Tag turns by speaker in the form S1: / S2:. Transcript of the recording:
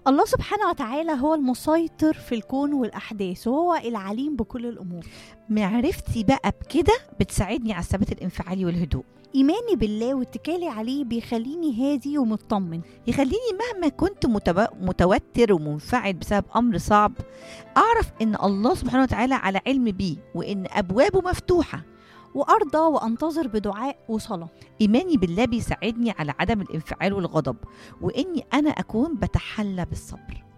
S1: الله سبحانه وتعالى هو المسيطر في الكون والأحداث وهو العليم بكل الأمور
S2: معرفتي بقى بكده بتساعدني على الثبات الانفعالي والهدوء
S1: إيماني بالله واتكالي عليه بيخليني هادي ومطمن
S2: يخليني مهما كنت متب... متوتر ومنفعل بسبب امر صعب اعرف ان الله سبحانه وتعالى على علم بيه وان ابوابه مفتوحه
S1: وأرضى وأنتظر بدعاء وصلاة
S2: ايماني بالله بيساعدني على عدم الانفعال والغضب واني انا اكون بتحلى بالصبر